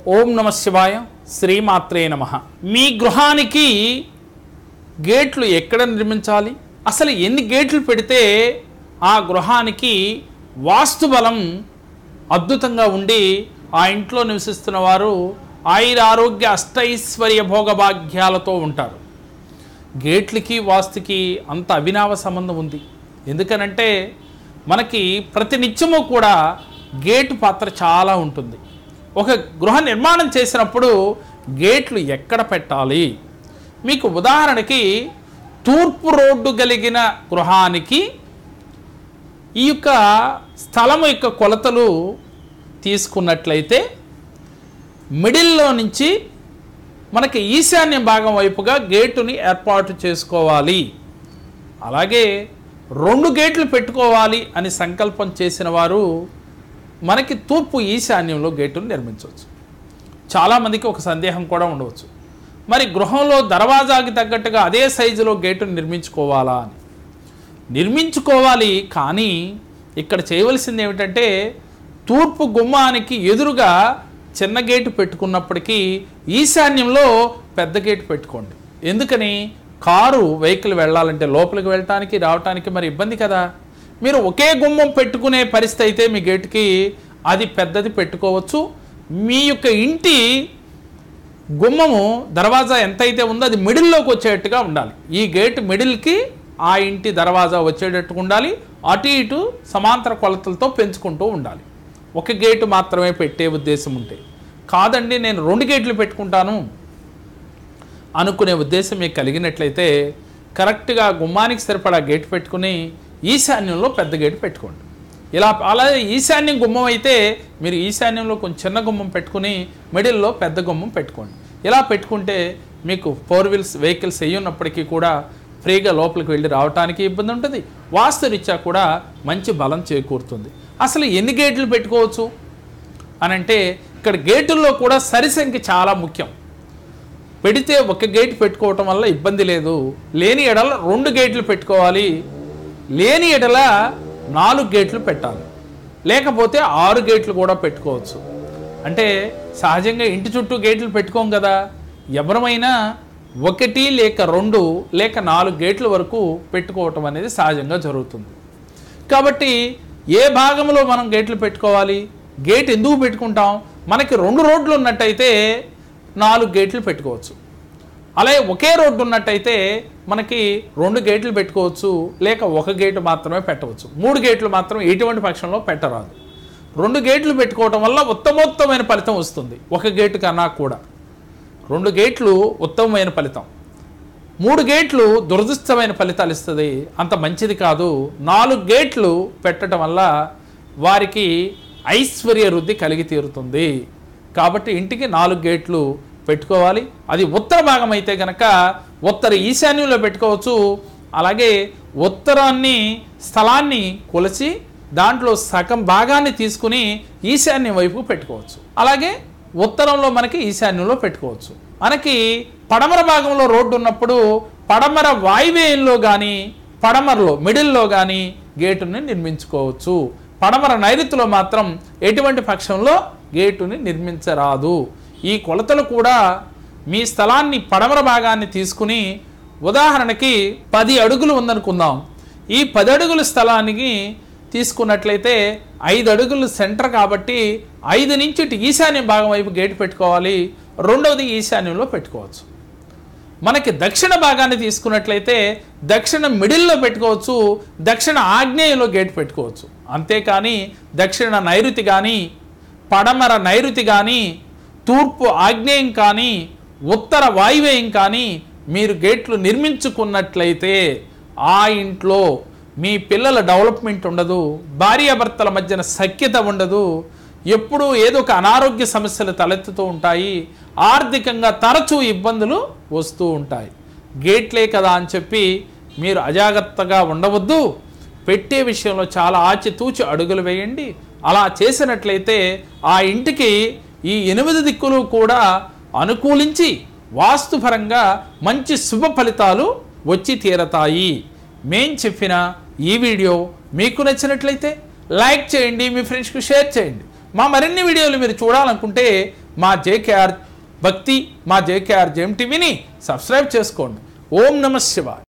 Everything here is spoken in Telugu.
ఓం నమ శివాయ శ్రీమాత్రే నమ మీ గృహానికి గేట్లు ఎక్కడ నిర్మించాలి అసలు ఎన్ని గేట్లు పెడితే ఆ గృహానికి వాస్తు బలం అద్భుతంగా ఉండి ఆ ఇంట్లో నివసిస్తున్న వారు ఆయుర ఆరోగ్య అష్టైశ్వర్య భోగభాగ్యాలతో ఉంటారు గేట్లకి వాస్తుకి అంత అవినావ సంబంధం ఉంది ఎందుకనంటే మనకి ప్రతి నిత్యము కూడా గేటు పాత్ర చాలా ఉంటుంది ఒక గృహ నిర్మాణం చేసినప్పుడు గేట్లు ఎక్కడ పెట్టాలి మీకు ఉదాహరణకి తూర్పు రోడ్డు కలిగిన గృహానికి ఈ యొక్క స్థలము యొక్క కొలతలు తీసుకున్నట్లయితే మిడిల్లో నుంచి మనకి ఈశాన్య భాగం వైపుగా గేటుని ఏర్పాటు చేసుకోవాలి అలాగే రెండు గేట్లు పెట్టుకోవాలి అని సంకల్పం చేసిన వారు మనకి తూర్పు ఈశాన్యంలో గేటును నిర్మించవచ్చు చాలామందికి ఒక సందేహం కూడా ఉండవచ్చు మరి గృహంలో దర్వాజాకి తగ్గట్టుగా అదే సైజులో గేటును నిర్మించుకోవాలా అని నిర్మించుకోవాలి కానీ ఇక్కడ చేయవలసింది ఏమిటంటే తూర్పు గుమ్మానికి ఎదురుగా చిన్న గేటు పెట్టుకున్నప్పటికీ ఈశాన్యంలో పెద్ద గేటు పెట్టుకోండి ఎందుకని కారు వెహికల్ వెళ్ళాలంటే లోపలికి వెళ్ళటానికి రావటానికి మరి ఇబ్బంది కదా మీరు ఒకే గుమ్మం పెట్టుకునే పరిస్థితి అయితే మీ గేటుకి అది పెద్దది పెట్టుకోవచ్చు మీ యొక్క ఇంటి గుమ్మము దర్వాజా ఎంతైతే ఉందో అది మిడిల్లోకి వచ్చేటట్టుగా ఉండాలి ఈ గేట్ మిడిల్కి ఆ ఇంటి దర్వాజా వచ్చేటట్టుగా ఉండాలి అటు ఇటు సమాంతర కొలతలతో పెంచుకుంటూ ఉండాలి ఒక గేటు మాత్రమే పెట్టే ఉద్దేశం ఉంటే కాదండి నేను రెండు గేట్లు పెట్టుకుంటాను అనుకునే ఉద్దేశం మీకు కలిగినట్లయితే కరెక్ట్గా గుమ్మానికి సరిపడా గేట్ పెట్టుకుని ఈశాన్యంలో పెద్ద గేటు పెట్టుకోండి ఇలా అలాగే ఈశాన్యం గుమ్మం అయితే మీరు ఈశాన్యంలో కొంచెం చిన్న గుమ్మం పెట్టుకుని మిడిల్లో పెద్ద గుమ్మం పెట్టుకోండి ఇలా పెట్టుకుంటే మీకు ఫోర్ వీల్స్ వెహికల్స్ అయ్యి ఉన్నప్పటికీ కూడా ఫ్రీగా లోపలికి వెళ్ళి రావడానికి ఇబ్బంది ఉంటుంది వాస్తురీత్యా కూడా మంచి బలం చేకూరుతుంది అసలు ఎన్ని గేట్లు పెట్టుకోవచ్చు అని అంటే ఇక్కడ గేటుల్లో కూడా సరిసంఖ్య చాలా ముఖ్యం పెడితే ఒక గేట్ పెట్టుకోవటం వల్ల ఇబ్బంది లేదు లేని ఎడల రెండు గేట్లు పెట్టుకోవాలి లేని ఎడల నాలుగు గేట్లు పెట్టాలి లేకపోతే ఆరు గేట్లు కూడా పెట్టుకోవచ్చు అంటే సహజంగా ఇంటి చుట్టూ గేట్లు పెట్టుకోం కదా ఎవరమైనా ఒకటి లేక రెండు లేక నాలుగు గేట్ల వరకు పెట్టుకోవటం అనేది సహజంగా జరుగుతుంది కాబట్టి ఏ భాగంలో మనం గేట్లు పెట్టుకోవాలి గేట్ ఎందుకు పెట్టుకుంటాం మనకి రెండు రోడ్లు ఉన్నట్టయితే నాలుగు గేట్లు పెట్టుకోవచ్చు అలాగే ఒకే రోడ్డు ఉన్నట్టయితే మనకి రెండు గేట్లు పెట్టుకోవచ్చు లేక ఒక గేటు మాత్రమే పెట్టవచ్చు మూడు గేట్లు మాత్రం ఎటువంటి పక్షంలో పెట్టరాదు రెండు గేట్లు పెట్టుకోవటం వల్ల ఉత్తమోత్తమైన ఫలితం వస్తుంది ఒక గేటు కన్నా కూడా రెండు గేట్లు ఉత్తమమైన ఫలితం మూడు గేట్లు దురదృష్టమైన ఫలితాలు ఇస్తుంది అంత మంచిది కాదు నాలుగు గేట్లు పెట్టడం వల్ల వారికి ఐశ్వర్య వృద్ధి కలిగి తీరుతుంది కాబట్టి ఇంటికి నాలుగు గేట్లు పెట్టుకోవాలి అది ఉత్తర భాగం అయితే కనుక ఉత్తర ఈశాన్యంలో పెట్టుకోవచ్చు అలాగే ఉత్తరాన్ని స్థలాన్ని కొలిచి దాంట్లో సగం భాగాన్ని తీసుకుని ఈశాన్యం వైపు పెట్టుకోవచ్చు అలాగే ఉత్తరంలో మనకి ఈశాన్యంలో పెట్టుకోవచ్చు మనకి పడమర భాగంలో రోడ్డు ఉన్నప్పుడు పడమర వాయువ్యంలో కానీ పడమరలో మిడిల్లో కానీ గేటుని నిర్మించుకోవచ్చు పడమర నైరుతిలో మాత్రం ఎటువంటి పక్షంలో గేటుని నిర్మించరాదు ఈ కొలతలు కూడా మీ స్థలాన్ని పడమర భాగాన్ని తీసుకుని ఉదాహరణకి పది అడుగులు ఉందనుకుందాం ఈ పది అడుగుల స్థలానికి తీసుకున్నట్లయితే ఐదు అడుగులు సెంటర్ కాబట్టి ఐదు నుంచి ఇటు ఈశాన్య భాగం వైపు గేటు పెట్టుకోవాలి రెండవది ఈశాన్యంలో పెట్టుకోవచ్చు మనకి దక్షిణ భాగాన్ని తీసుకున్నట్లయితే దక్షిణ మిడిల్లో పెట్టుకోవచ్చు దక్షిణ ఆగ్నేయంలో గేట్ పెట్టుకోవచ్చు అంతేకాని దక్షిణ నైరుతి కానీ పడమర నైరుతి కానీ తూర్పు ఆగ్నేయం కానీ ఉత్తర వాయువ్యం కానీ మీరు గేట్లు నిర్మించుకున్నట్లయితే ఆ ఇంట్లో మీ పిల్లల డెవలప్మెంట్ ఉండదు భార్యాభర్తల మధ్యన సఖ్యత ఉండదు ఎప్పుడూ ఏదో ఒక అనారోగ్య సమస్యలు తలెత్తుతూ ఉంటాయి ఆర్థికంగా తరచూ ఇబ్బందులు వస్తూ ఉంటాయి గేట్లే కదా అని చెప్పి మీరు అజాగ్రత్తగా ఉండవద్దు పెట్టే విషయంలో చాలా ఆచితూచి అడుగులు వేయండి అలా చేసినట్లయితే ఆ ఇంటికి ఈ ఎనిమిది దిక్కులు కూడా అనుకూలించి వాస్తుపరంగా మంచి శుభ ఫలితాలు వచ్చి తీరతాయి మేం చెప్పిన ఈ వీడియో మీకు నచ్చినట్లయితే లైక్ చేయండి మీ ఫ్రెండ్స్కి షేర్ చేయండి మా మరిన్ని వీడియోలు మీరు చూడాలనుకుంటే మా జేకేఆర్ భక్తి మా జేకేఆర్ జేఎం టీవీని సబ్స్క్రైబ్ చేసుకోండి ఓం నమ శివాయ